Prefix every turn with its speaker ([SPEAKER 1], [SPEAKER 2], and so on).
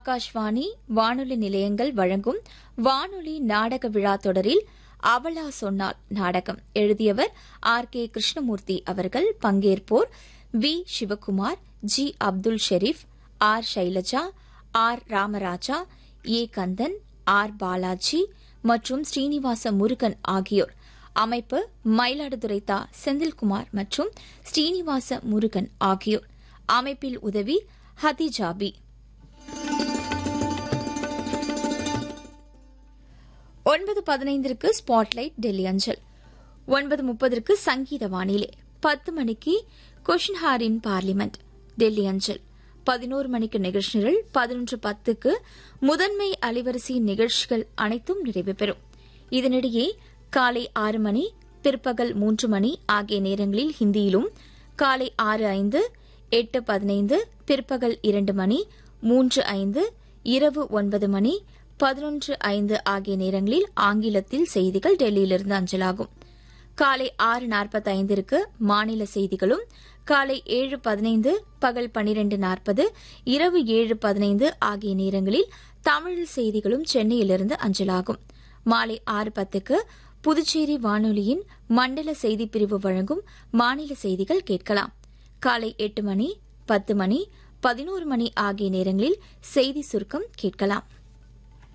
[SPEAKER 1] ஆகாஷ்வாணி வானொலி நிலையங்கள் வழங்கும் வானொலி நாடக விழா தொடரில் அவளா சொன்னால் நாடகம் எழுதியவர் ஆர் கே கிருஷ்ணமூர்த்தி அவர்கள் பங்கேற்போர் V Sivakumar G Abdul Sharif R Shailaja R Ramaraja A Kandan R Balaji மற்றும் ஸ்ரீனிவாச முருகன் ஆகியோர் அமைப்பு மயிலாடுதுறை தா செந்தில்குமார் மற்றும் ஸ்ரீனிவாச முருகன் ஆகியோர் அமைப்பில் உதவி ஹதிஜாபி ஒன்பது பதினைந்திற்கு ஸ்பாட்லைட் டெல்லி அஞ்சல் ஒன்பது முப்பதற்கு சங்கீத வானிலை பத்து மணிக்கு கொஷின்ஹாரின் பார்லிமெண்ட் டெல்லி அஞ்சல் பதினோரு மணிக்கு நிகழ்ச்சி நிரல் பதினொன்று பத்துக்கு முதன்மை அலைவரிசை நிகழ்ச்சிகள் அனைத்தும் நிறைவு பெறும் இதனிடையே காலை ஆறு மணி பிற்பகல் மூன்று மணி ஆகிய நேரங்களில் ஹிந்தியிலும் காலை ஆறு ஐந்து எட்டு பதினைந்து பிற்பகல் இரண்டு மணி மூன்று ஐந்து இரவு ஒன்பது மணி பதினொன்று ஐந்து ஆகிய நேரங்களில் ஆங்கிலத்தில் செய்திகள் டெல்லியிலிருந்து அஞ்சலாகும் காலை ஆறு நாற்பத்தைந்திற்கு மாநில செய்திகளும் காலை ஏழு பதினைந்து பகல் பனிரெண்டு நாற்பது இரவு ஏழு பதினைந்து ஆகிய நேரங்களில் தமிழ் செய்திகளும் சென்னையிலிருந்து அஞ்சலாகும் மாலை ஆறு பத்துக்கு புதுச்சேரி வானொலியின் மண்டல செய்திப் பிரிவு வழங்கும் மாநில செய்திகள் கேட்கலாம் காலை எட்டு மணி பத்து மணி பதினோரு மணி ஆகிய நேரங்களில் செய்தி சுருக்கம் கேட்கலாம்